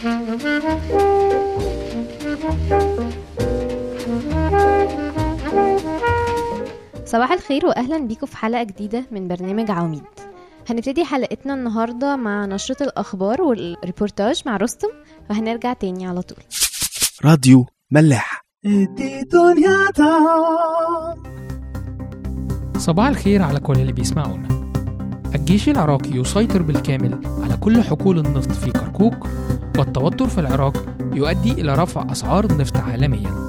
صباح الخير واهلا بيكم في حلقه جديده من برنامج عواميد هنبتدي حلقتنا النهارده مع نشره الاخبار والريبورتاج مع رستم وهنرجع تاني على طول راديو ملاح صباح الخير على كل اللي بيسمعونا الجيش العراقي يسيطر بالكامل على كل حقول النفط في كركوك والتوتر في العراق يؤدي إلى رفع أسعار النفط عالميا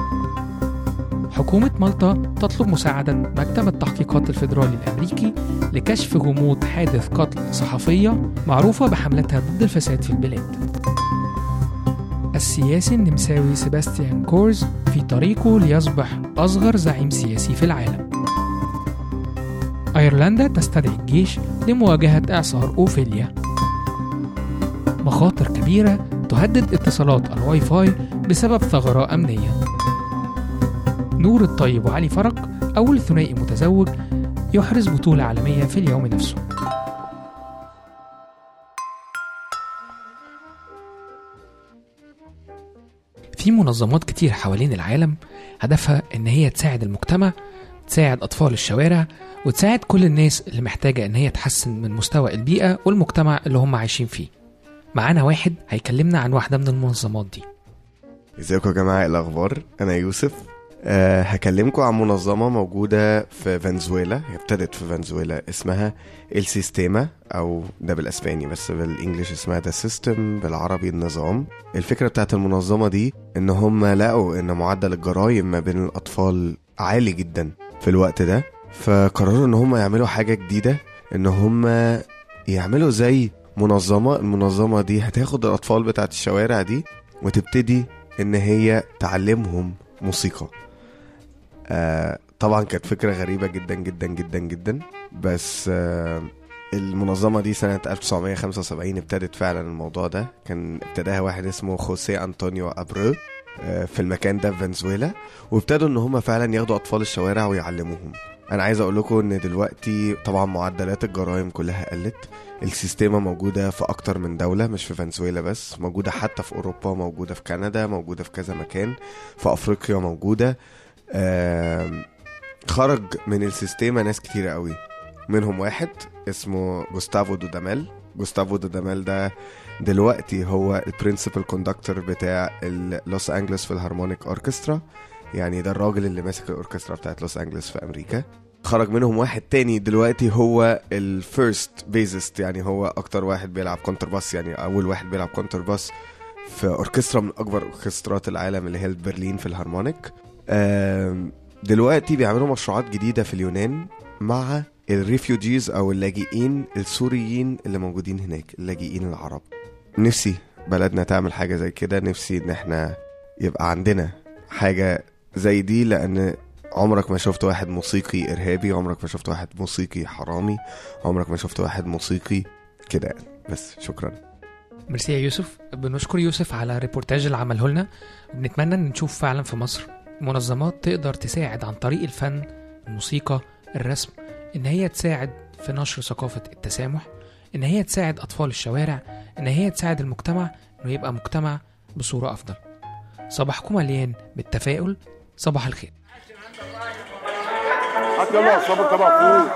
حكومة مالطا تطلب مساعدة مكتب التحقيقات الفيدرالي الأمريكي لكشف غموض حادث قتل صحفية معروفة بحملتها ضد الفساد في البلاد السياسي النمساوي سيباستيان كورز في طريقه ليصبح أصغر زعيم سياسي في العالم أيرلندا تستدعي الجيش لمواجهة إعصار أوفيليا مخاطر كبيرة تهدد اتصالات الواي فاي بسبب ثغرة أمنية نور الطيب وعلي فرج أول ثنائي متزوج يحرز بطولة عالمية في اليوم نفسه في منظمات كتير حوالين العالم هدفها إن هي تساعد المجتمع تساعد أطفال الشوارع وتساعد كل الناس اللي محتاجة إن هي تحسن من مستوى البيئة والمجتمع اللي هم عايشين فيه معانا واحد هيكلمنا عن واحدة من المنظمات دي ازيكم يا جماعة إيه الأخبار أنا يوسف أه هكلمكم عن منظمة موجودة في فنزويلا هي ابتدت في فنزويلا اسمها السيستيما أو ده بالأسباني بس بالإنجليش اسمها ده سيستم بالعربي النظام الفكرة بتاعت المنظمة دي إن هم لقوا إن معدل الجرائم ما بين الأطفال عالي جدا في الوقت ده فقرروا إن هم يعملوا حاجة جديدة إن هم يعملوا زي منظمة المنظمة دي هتاخد الأطفال بتاعت الشوارع دي وتبتدي إن هي تعلمهم موسيقى آه طبعا كانت فكرة غريبة جدا جدا جدا جدا بس آه المنظمة دي سنة 1975 ابتدت فعلا الموضوع ده كان ابتداها واحد اسمه خوسيه أنطونيو أبرو آه في المكان ده في فنزويلا وابتدوا ان هم فعلا ياخدوا اطفال الشوارع ويعلموهم انا عايز اقول لكم ان دلوقتي طبعا معدلات الجرائم كلها قلت السيستيما موجودة في أكتر من دولة مش في فنزويلا بس موجودة حتى في أوروبا موجودة في كندا موجودة في كذا مكان في أفريقيا موجودة آم، خرج من السيستيما ناس كتيرة قوي منهم واحد اسمه جوستافو دوداميل جوستافو دوداميل ده دلوقتي هو البرنسبل كوندكتور بتاع لوس انجلوس في الهارمونيك اوركسترا يعني ده الراجل اللي ماسك الاوركسترا بتاعت لوس انجلوس في امريكا خرج منهم واحد تاني دلوقتي هو الفيرست بيزست يعني هو اكتر واحد بيلعب كونتر باس يعني اول واحد بيلعب كونتر باس في اوركسترا من اكبر اوركسترات العالم اللي هي برلين في الهارمونيك آم، دلوقتي بيعملوا مشروعات جديدة في اليونان مع الريفيوجيز او اللاجئين السوريين اللي موجودين هناك اللاجئين العرب نفسي بلدنا تعمل حاجة زي كده نفسي ان احنا يبقى عندنا حاجة زي دي لان عمرك ما شفت واحد موسيقي ارهابي عمرك ما شفت واحد موسيقي حرامي عمرك ما شفت واحد موسيقي كده يعني بس شكرا ميرسي يا يوسف بنشكر يوسف على الريبورتاج اللي عمله لنا وبنتمنى ان نشوف فعلا في مصر منظمات تقدر تساعد عن طريق الفن الموسيقى الرسم ان هي تساعد في نشر ثقافة التسامح ان هي تساعد اطفال الشوارع ان هي تساعد المجتمع انه يبقى مجتمع بصورة افضل صباحكم مليان بالتفاؤل صباح الخير هات يلا صبر طبق فول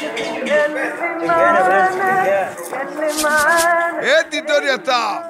ادي الدنيا تعب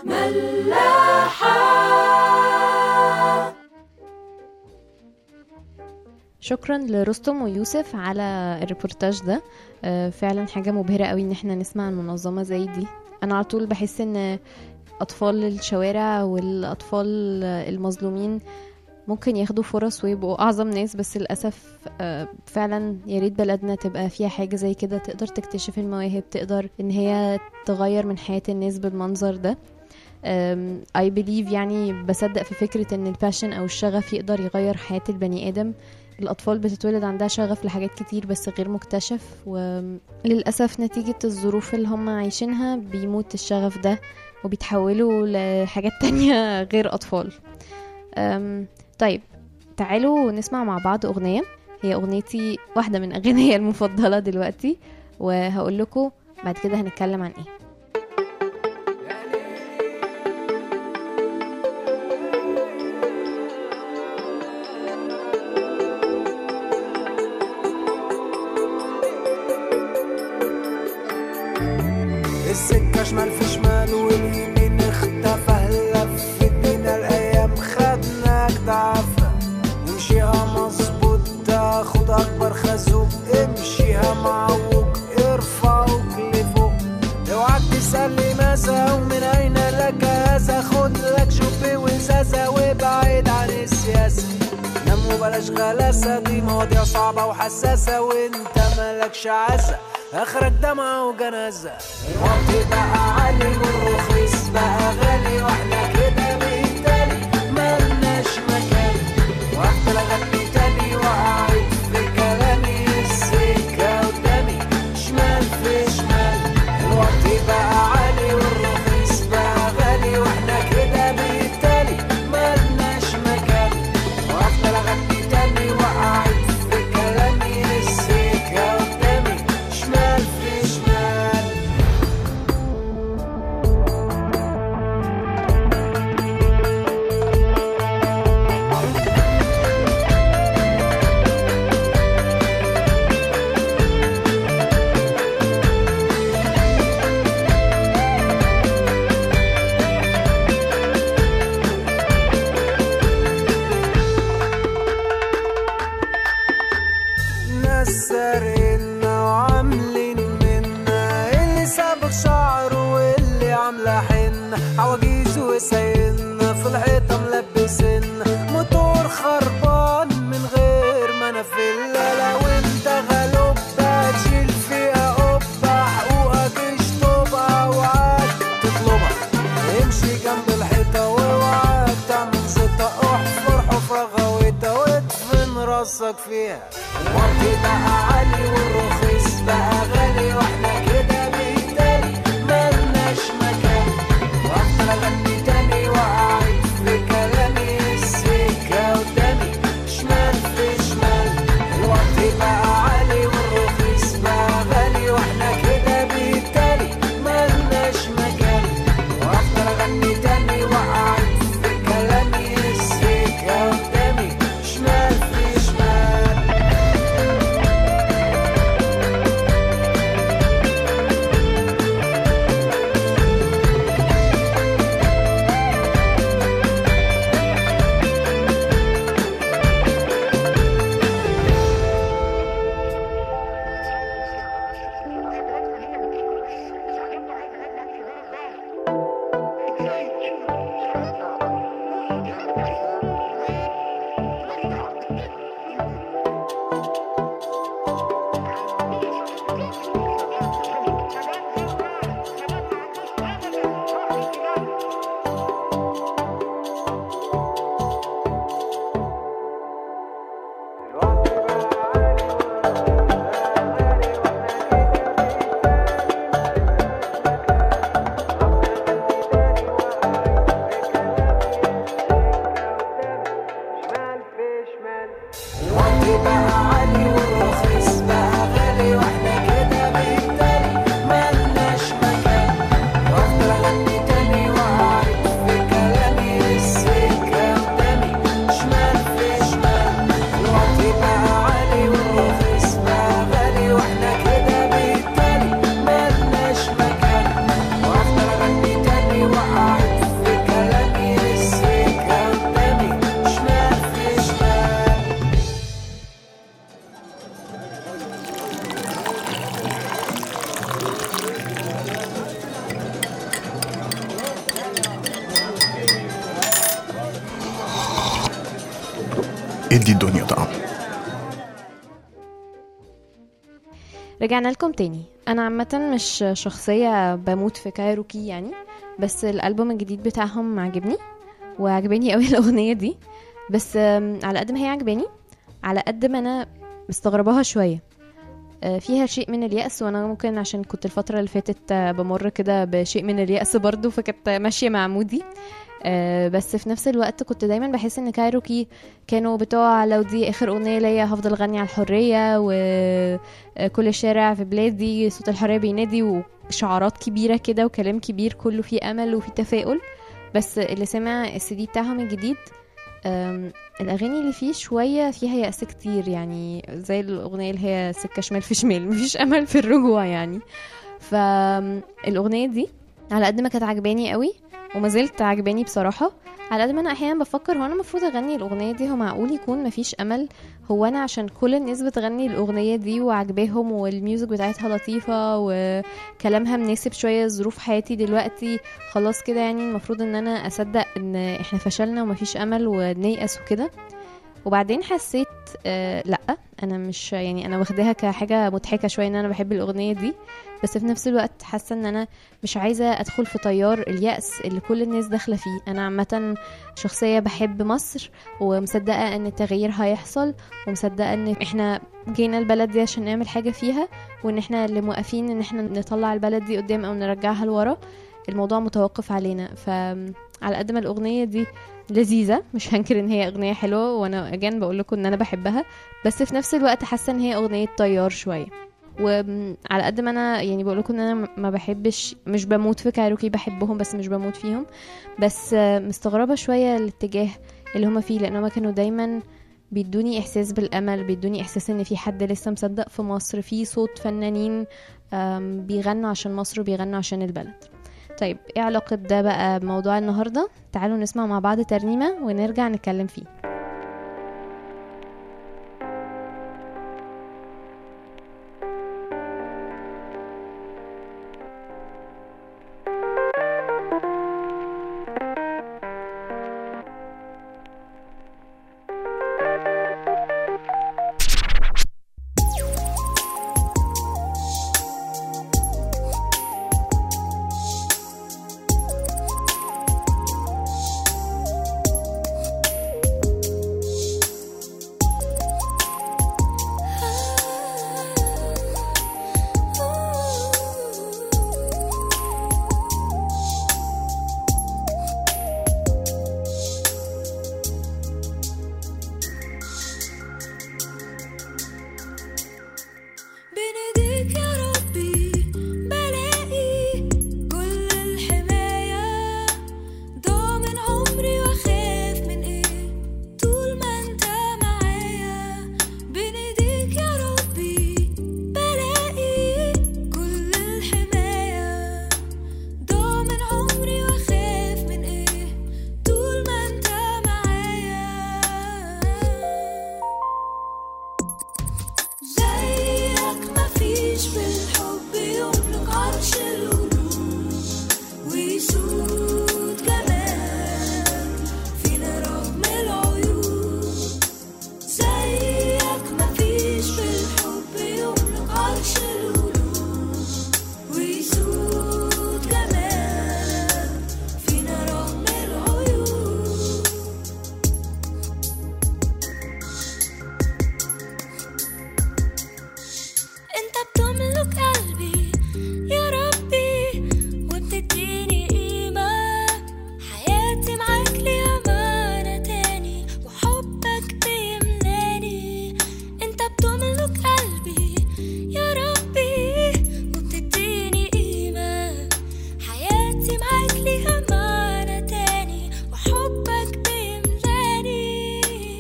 شكرا لرستم ويوسف على الريبورتاج ده آه، فعلا حاجة مبهرة قوي ان احنا نسمع عن منظمة زي دي انا على طول بحس ان اطفال الشوارع والاطفال المظلومين ممكن ياخدوا فرص ويبقوا اعظم ناس بس للاسف آه، فعلا يا ريت بلدنا تبقى فيها حاجة زي كده تقدر تكتشف المواهب تقدر ان هي تغير من حياة الناس بالمنظر ده أم، I believe يعني بصدق في فكرة ان الباشن او الشغف يقدر يغير حياة البني ادم الأطفال بتتولد عندها شغف لحاجات كتير بس غير مكتشف وللأسف نتيجة الظروف اللي هم عايشينها بيموت الشغف ده وبيتحولوا لحاجات تانية غير أطفال أم، طيب تعالوا نسمع مع بعض أغنية هي أغنيتي واحدة من أغنية المفضلة دلوقتي وهقول لكم بعد كده هنتكلم عن ايه شمال في شمال واليمين اختفى لف ادينا الايام خدنا دعفة امشيها مظبوط تاخد اكبر خازوق امشيها معوج ارفعوك لفوق اوعك تسألني ماذا ومن اين لك هذا خد لك شوبي وزازة وابعد عن السياسة نام وبلاش غلاسة دي مواضيع صعبة وحساسة وانت مالكش عزة اخرك دمعة وجنازة الوقت بقى عالي والرخيص بقى غالي واحنا كده بالتالي ملناش مكان واحدة لغتني تاني وقعت في كلامي السكة قدامي شمال في شمال الوقت بقى عالي والرخيص بقى غالي واحنا كده بالتالي ملناش مكان واحدة لغتني تاني وقعت في كلامي السكة قدامي شمال في شمال ناس سارقنا وعاملين منا اللي سابق شعره واللي عامله حنة عواجيز وسايقنا في الحيطة ملبسنا موتور خربان من غير ما انا في لو انت غلوب تشيل فيها قبة حقوقك اشطبها وعاد تطلبها امشي جنب الحيطة واوعى تعمل زيطة احفر حفرة غويطة وادفن راسك فيها الوقت بقى عالي والرخيص بقى غالي واحنا كده بالتالي ملناش مكان وافضل اغني تاني وقعت في كلامي السكة قدامي شمال في شمال الوقت بقى عالي والرخيص بقى غالي واحنا كده بالتالي ملناش مكان وافضل اغني تاني وقعت في كلامي السكة قدامي شمال في شمال الوقت بقى عالي والرخيص بقى غالي واحنا كده بالتالي ملناش مكان وافضل اغني تاني وقعت في كلامي السكة قدامي شمال في شمال الوقت بقى عالي والرخيص بقى غالي واحنا كده بالتالي ملناش مكان وافضل اغني تاني وقعت في كلامي السكة قدامي شمال في شمال ادي الدنيا طعم رجعنا لكم تاني انا عامه مش شخصيه بموت في كايروكي يعني بس الالبوم الجديد بتاعهم عجبني وعجباني قوي الاغنيه دي بس آم، على قد ما هي عجباني على قد ما انا مستغرباها شويه آه، فيها شيء من اليأس وانا ممكن عشان كنت الفتره اللي فاتت آه، بمر كده بشيء من اليأس برضو فكنت ماشيه مع مودي آه، بس في نفس الوقت كنت دايما بحس ان كايروكي كانوا بتوع لو دي اخر اغنيه ليا هفضل اغني على الحريه وكل شارع في بلادي صوت الحريه بينادي وشعارات كبيره كده وكلام كبير كله فيه امل وفيه تفاؤل بس اللي سمع السي دي بتاعهم الجديد أم، الاغاني اللي فيه شويه فيها يأس كتير يعني زي الاغنيه اللي هي سكه شمال في شمال مفيش امل في الرجوع يعني فالاغنيه دي على قد ما كانت عجباني قوي وما زلت عجباني بصراحه على قد ما انا احيانا بفكر هو انا المفروض اغني الاغنيه دي هو معقول يكون مفيش امل هو انا عشان كل الناس بتغني الاغنيه دي وعجباهم والميوزك بتاعتها لطيفه وكلامها مناسب شويه ظروف حياتي دلوقتي خلاص كده يعني المفروض ان انا اصدق ان احنا فشلنا ومفيش امل ونيأس وكده وبعدين حسيت آه لا انا مش يعني انا واخداها كحاجه مضحكه شويه ان انا بحب الاغنيه دي بس في نفس الوقت حاسه ان انا مش عايزه ادخل في تيار اليأس اللي كل الناس داخله فيه انا عامه شخصيه بحب مصر ومصدقه ان التغيير هيحصل ومصدقه ان احنا جينا البلد دي عشان نعمل حاجه فيها وان احنا اللي موقفين ان احنا نطلع البلد دي قدام او نرجعها لورا الموضوع متوقف علينا فعلى قد ما الاغنيه دي لذيذه مش هنكر ان هي اغنيه حلوه وانا اجان بقول لكم ان انا بحبها بس في نفس الوقت حاسه ان هي اغنيه طيار شويه وعلى قد ما انا يعني بقول لكم ان انا ما بحبش مش بموت في كايروكي بحبهم بس مش بموت فيهم بس مستغربه شويه الاتجاه اللي هما فيه لان هما كانوا دايما بيدوني احساس بالامل بيدوني احساس ان في حد لسه مصدق في مصر في صوت فنانين أم، بيغنوا عشان مصر وبيغنوا عشان البلد طيب ايه علاقة ده بقى بموضوع النهاردة تعالوا نسمع مع بعض ترنيمة ونرجع نتكلم فيه بين ايديك يا ربي بلاقي كل الحماية ضامن عمري واخاف من ايه طول ما انت معايا بين ايديك يا ربي بلاقي كل الحماية ضامن عمري واخاف من ايه طول ما انت معايا زيك مفيش في الحب يملك عرش القلوب ويسود جمال فينا رغم العيوب زيك مفيش في الحب يملك عرش القلوب ويسود جمال فينا رغم العيوب انت بتملك قلبي يا ربي وبتديني قيمة حياتي معاك ليها معنى تاني وحبك بيملاني انت بتملك قلبي يا ربي وبتديني قيمة حياتي معاك ليها معنى تاني وحبك بيملاني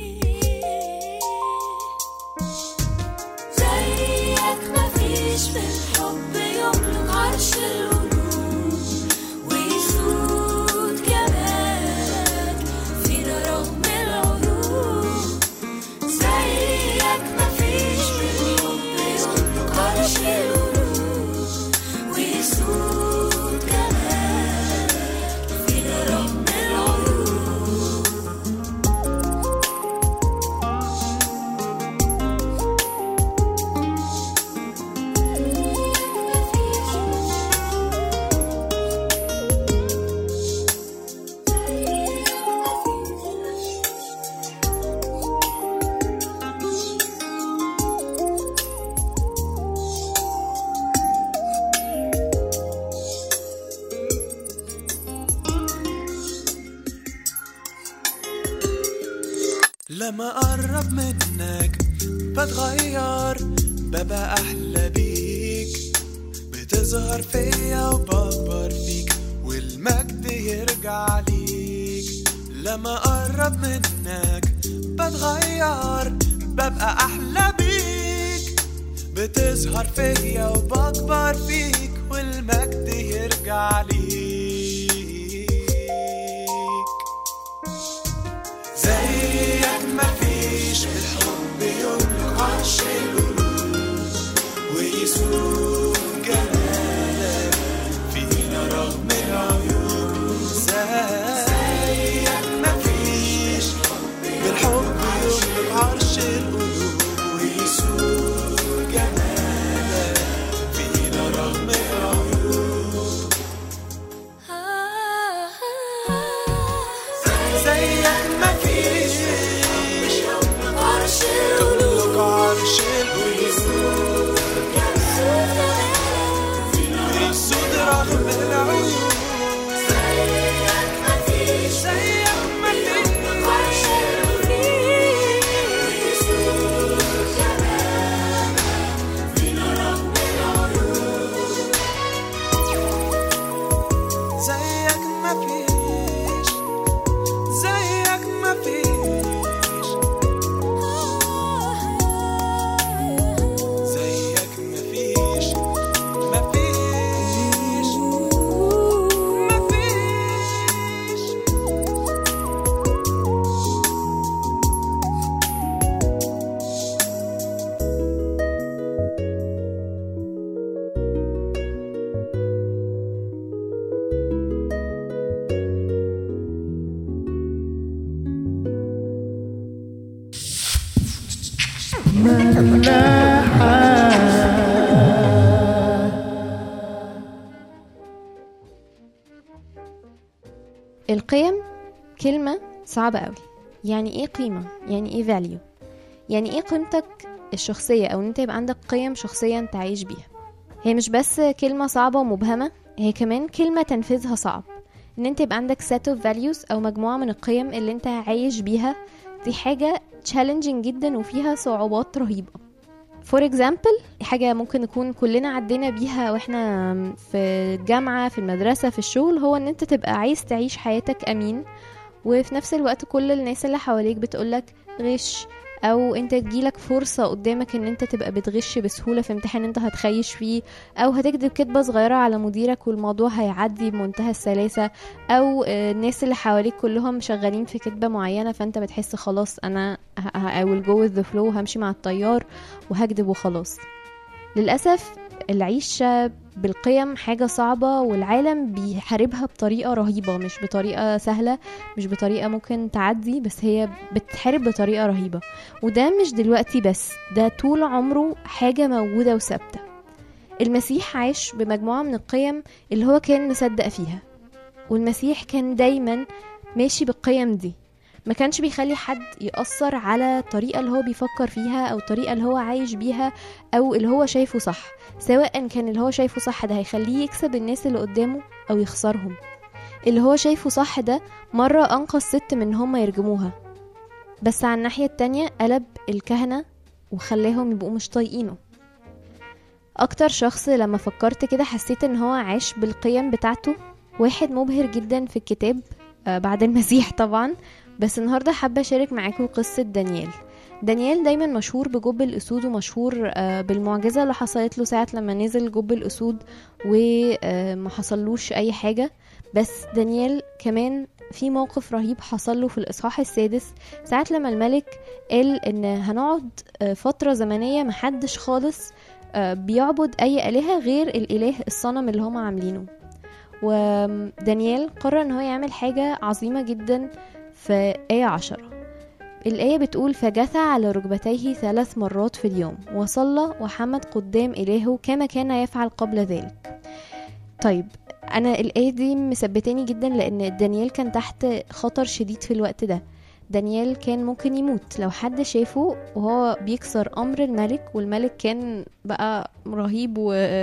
زيك مفيش في الحب يملك عرش القلوب ويسود جمالك فينا رغم العيوب زيك مفيش في الحب يملك عرش القلوب ويسود جمالك فينا رغم العيوب لما اقرب منك بتغير ببقى احلى بيك بتظهر فيا وبكبر فيك والمجد يرجع ليك لما اقرب منك بتغير ببقى احلى بيك بتظهر فيا وبكبر فيك والمجد يرجع ليك زيك مفيش عرش تملك عرش القيود يسود رغم العيون زيك مفيش زيك مفيش زيك مفيش زيك مفيش مفيش مفيش القيم كلمة صعبة قوي يعني ايه قيمة يعني ايه value يعني ايه قيمتك الشخصية او ان انت يبقى عندك قيم شخصية انت عايش بيها هي مش بس كلمة صعبة ومبهمة هي كمان كلمة تنفيذها صعب ان انت يبقى عندك set of values او مجموعة من القيم اللي انت عايش بيها دي حاجة challenging جدا وفيها صعوبات رهيبة فور اكزامبل حاجة ممكن نكون كلنا عدينا بيها واحنا في الجامعة في المدرسة في الشغل هو ان انت تبقى عايز تعيش حياتك امين وفي نفس الوقت كل الناس اللي حواليك بتقولك غش او انت تجيلك فرصة قدامك ان انت تبقى بتغش بسهولة في امتحان انت هتخيش فيه او هتكذب كدبة صغيرة على مديرك والموضوع هيعدي بمنتهى السلاسة او آه، الناس اللي حواليك كلهم شغالين في كدبة معينة فانت بتحس خلاص انا ه- ه- I will go with the flow همشي مع التيار وهكدب وخلاص للأسف العيشة بالقيم حاجة صعبة والعالم بيحاربها بطريقة رهيبة مش بطريقة سهلة مش بطريقة ممكن تعدي بس هي بتحارب بطريقة رهيبة وده مش دلوقتي بس ده طول عمره حاجة موجودة وثابتة المسيح عاش بمجموعة من القيم اللي هو كان مصدق فيها والمسيح كان دايما ماشي بالقيم دي ما كانش بيخلي حد يأثر على الطريقة اللي هو بيفكر فيها أو الطريقة اللي هو عايش بيها أو اللي هو شايفه صح سواء كان اللي هو شايفه صح ده هيخليه يكسب الناس اللي قدامه أو يخسرهم اللي هو شايفه صح ده مرة أنقذ ست من هما يرجموها بس على الناحية التانية قلب الكهنة وخلاهم يبقوا مش طايقينه أكتر شخص لما فكرت كده حسيت إن هو عاش بالقيم بتاعته واحد مبهر جدا في الكتاب آه، بعد المسيح طبعا بس النهارده حابه اشارك معاكم قصه دانيال دانيال دايما مشهور بجب الاسود ومشهور آه، بالمعجزه اللي حصلت له ساعه لما نزل جب الاسود وما حصلوش اي حاجه بس دانيال كمان في موقف رهيب حصل له في الاصحاح السادس ساعه لما الملك قال ان هنقعد آه، فتره زمنيه محدش خالص آه، بيعبد اي الهه غير الاله الصنم اللي هما عاملينه ودانيال قرر ان هو يعمل حاجه عظيمه جدا في آية عشرة الآية بتقول فجثى على ركبتيه ثلاث مرات في اليوم وصلى وحمد قدام إلهه كما كان يفعل قبل ذلك طيب أنا الآية دي مثبتاني جدا لأن دانيال كان تحت خطر شديد في الوقت ده دانيال كان ممكن يموت لو حد شافه وهو بيكسر أمر الملك والملك كان بقى رهيب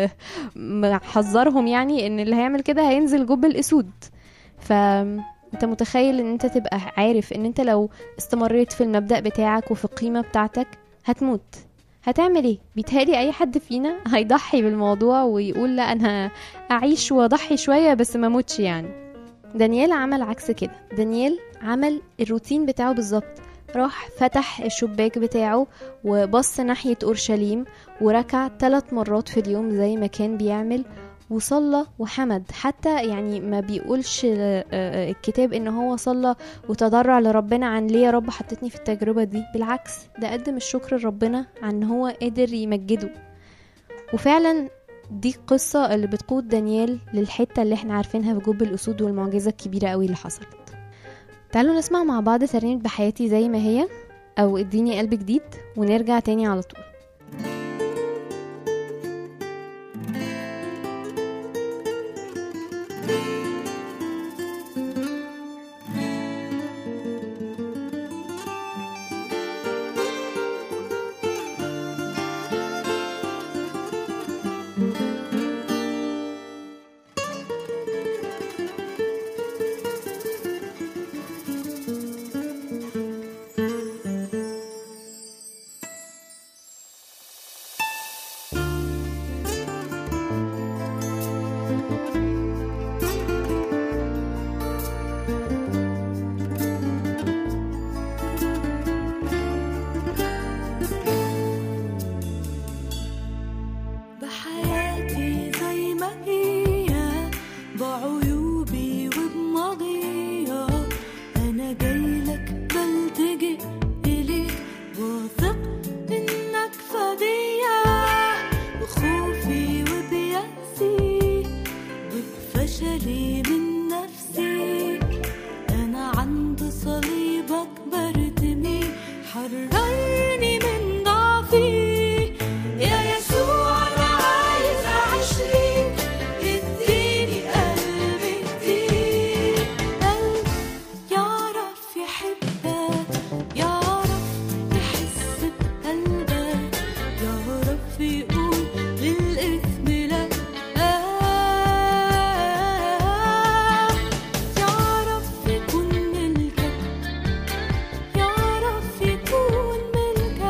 وحذرهم يعني إن اللي هيعمل كده هينزل جب الأسود ف انت متخيل ان انت تبقى عارف ان انت لو استمريت في المبدأ بتاعك وفي القيمة بتاعتك هتموت هتعمل ايه بيتهيألي اي حد فينا هيضحي بالموضوع ويقول لا انا اعيش واضحي شوية بس ما موتش يعني دانيال عمل عكس كده دانيال عمل الروتين بتاعه بالظبط راح فتح الشباك بتاعه وبص ناحية أورشليم وركع ثلاث مرات في اليوم زي ما كان بيعمل وصلى وحمد حتى يعني ما بيقولش آه، آه، الكتاب ان هو صلى وتضرع لربنا عن ليه يا رب حطيتني في التجربة دي بالعكس ده قدم الشكر لربنا عن ان هو قدر يمجده وفعلا دي القصة اللي بتقود دانيال للحتة اللي احنا عارفينها في جب الأسود والمعجزة الكبيرة قوي اللي حصلت تعالوا نسمع مع بعض ترنيمة بحياتي زي ما هي أو اديني قلب جديد ونرجع تاني على طول حررني من ضعفي يا يسوع أنا عايز أعيش ليك اديني قلب جديد قلب يعرف يحبك يعرف يحس بقلبك يعرف يقول للإثم لا يعرف يكون ملكك يعرف يكون ملكك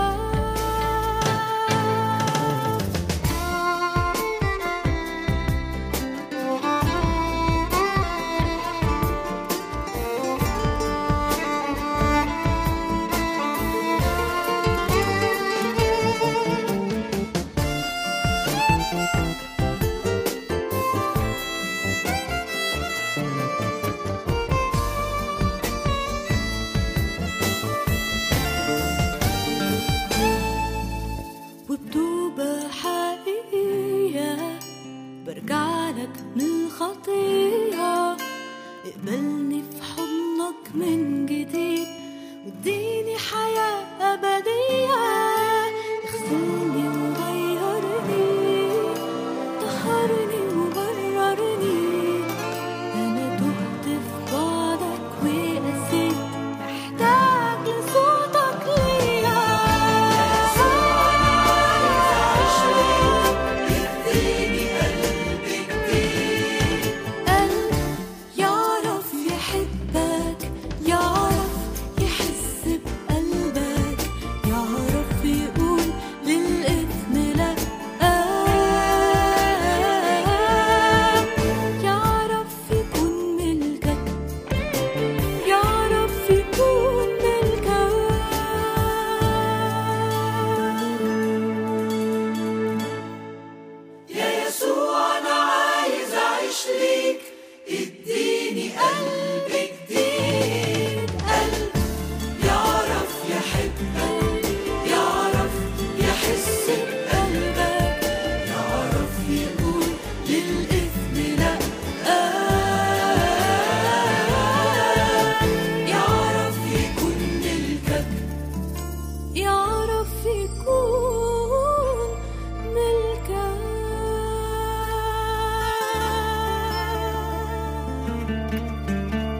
وبتوبة حقيقية برجع لك من الخطية اقبلني في حضنك من جديد واديني حياة أبدية اغسلني وغيرني طهرني وبررني أنا تهت في بعدك وقسيت محتاج لصوتك ليا قلب يعرف يحبك يعرف يحس بقلبك يعرف يقول للإثم لا يعرف يكون ملكك يعرف يكون ملكك يا يسوع أنا عايز أعيش ليك اديني قلب جديد قلب يعرف يحبك يعرف يحس بقلبك يعرف يقول للإثم لا يعرف يكون ملكك يعرف يكون ملكك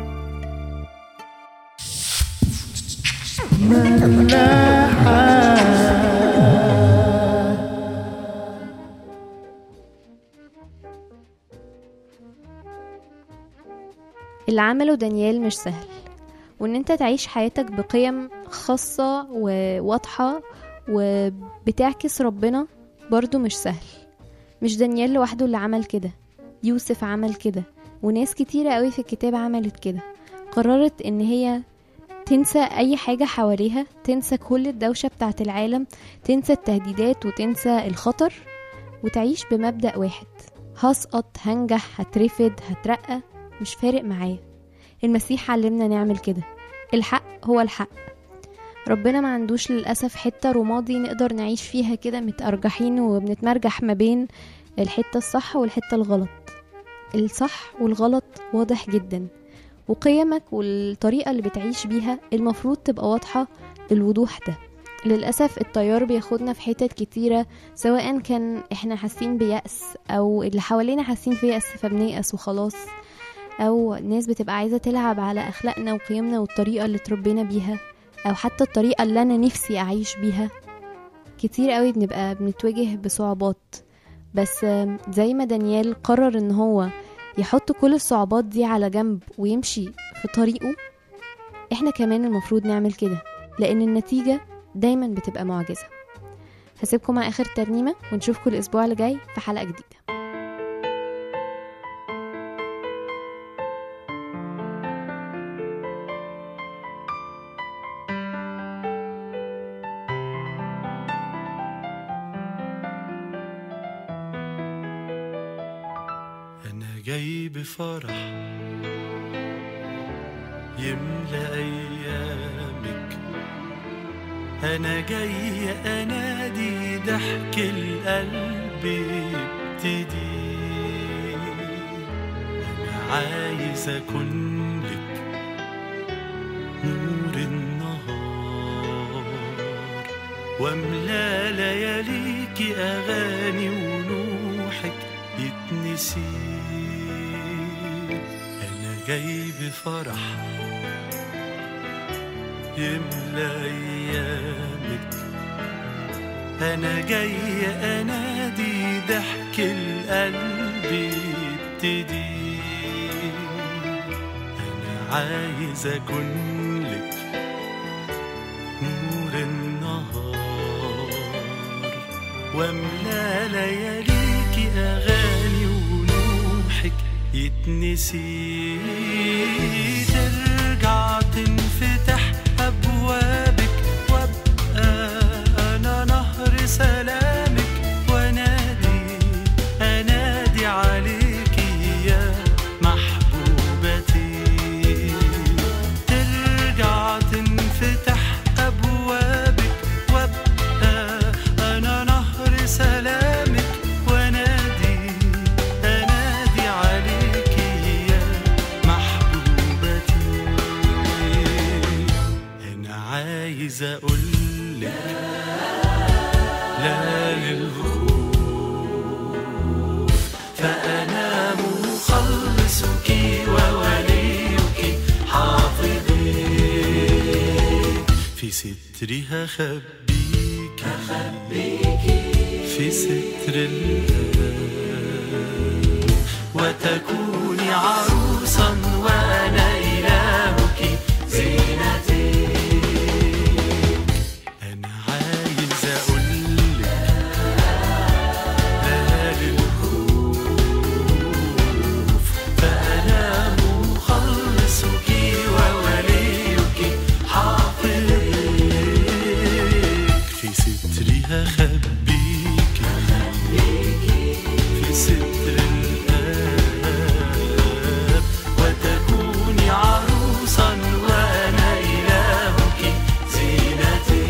اللي عمله دانيال مش سهل وان انت تعيش حياتك بقيم خاصة وواضحة وبتعكس ربنا برضو مش سهل مش دانيال لوحده اللي عمل كده يوسف عمل كده وناس كتيرة قوي في الكتاب عملت كده قررت ان هي تنسى اي حاجة حواليها تنسى كل الدوشة بتاعت العالم تنسى التهديدات وتنسى الخطر وتعيش بمبدأ واحد هسقط هنجح هترفد هترقى مش فارق معايا المسيح علمنا نعمل كده الحق هو الحق ربنا ما عندوش للأسف حتة رمادي نقدر نعيش فيها كده متأرجحين وبنتمرجح ما بين الحتة الصح والحتة الغلط الصح والغلط واضح جدا وقيمك والطريقة اللي بتعيش بيها المفروض تبقى واضحة الوضوح ده للأسف التيار بياخدنا في حتت كتيرة سواء كان احنا حاسين بيأس أو اللي حوالينا حاسين في يأس فبنيأس وخلاص أو ناس بتبقى عايزة تلعب على أخلاقنا وقيمنا والطريقة اللي اتربينا بيها أو حتى الطريقة اللي أنا نفسي أعيش بيها كتير قوي بنبقى بنتواجه بصعوبات بس آم، زي ما دانيال قرر ان هو يحط كل الصعوبات دي على جنب ويمشي في طريقه احنا كمان المفروض نعمل كده لان النتيجة دايما بتبقى معجزة هسيبكم مع اخر ترنيمة ونشوفكم الاسبوع اللي جاي في حلقة جديدة أنا جاي بفرح يملى أيامك أنا جاي أنادي ضحك القلب يبتدي أنا عايز أكون لك نور النهار واملا لياليك اغاني ونوحك يتنسي انا جاي بفرح يملى ايامك انا جاي انادي ضحك القلب يبتدي انا عايز اكون لك نور النهار واملا لياليك اغاني ونوحك يتنسي ترجع تنفتح ابوابك وابقى انا نهر سلامك وانادي انادي عليك يا محبوبتي ترجع تنفتح ابوابك وابقى انا نهر سلامك وانادي انادي عليك يا محبوبتي انا عايز اقولك لا للخوف فانا مخلصك ووليك حافظك في سترها خبيك في ستر الباب وتكوني عروسا وانا الهك زينتي انا عايز اقولك لا للخوف فانا مخلصك ووليك حافظك في سترها خبيك في ستر الباب وتكوني عروسا وانا الهك زينتي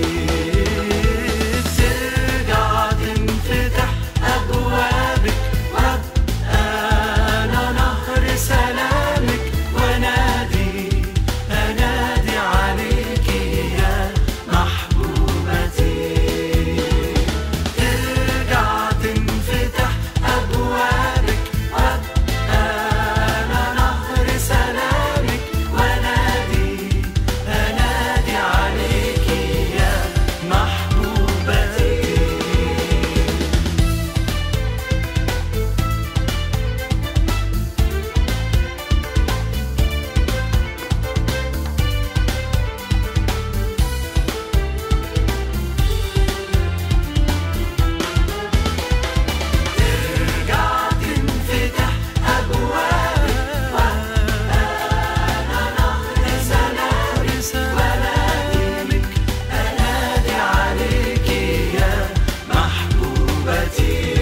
ترجع تنفتح ابوابك وابقى انا نهر سلامك وانادي انادي عليك يا محبوبتي ترجع تنفتح أبوابك وأبقى أنا نهر سلامك وأنادي أنادي عليك يا محبوبتي ترجع تنفتح أبوابك وأبقى أنا نهر سلامك وأناديك أنادي عليك يا محبوبتي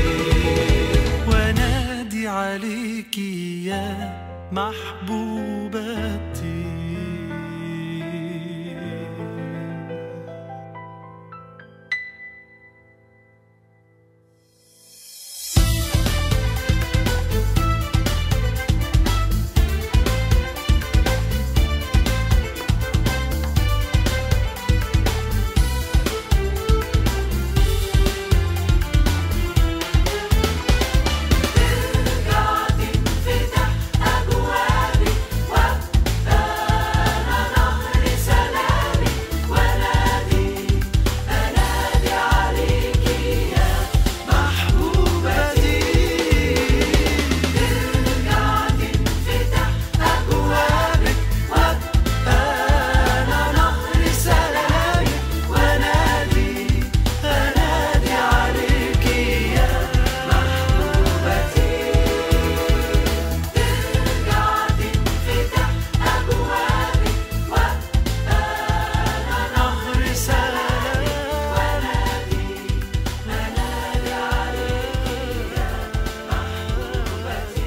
وأنادي عليك يا محبوبتي ترجع تنفتح أبوابك وأبقى أنا نهر سلامك وأنادي أنادي عليك يا محبوبتي ترجع تنفتح أبوابك وأبقى أنا نهر سلامك وأنادي أنادي عليك يا محبوبتي ترجع تنفتح أبوابك وأبقى أنا نهر سلامك وأنادي أنادي عليك يا محبوبتي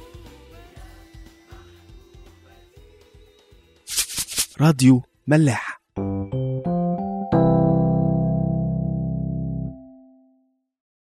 راديو ملاح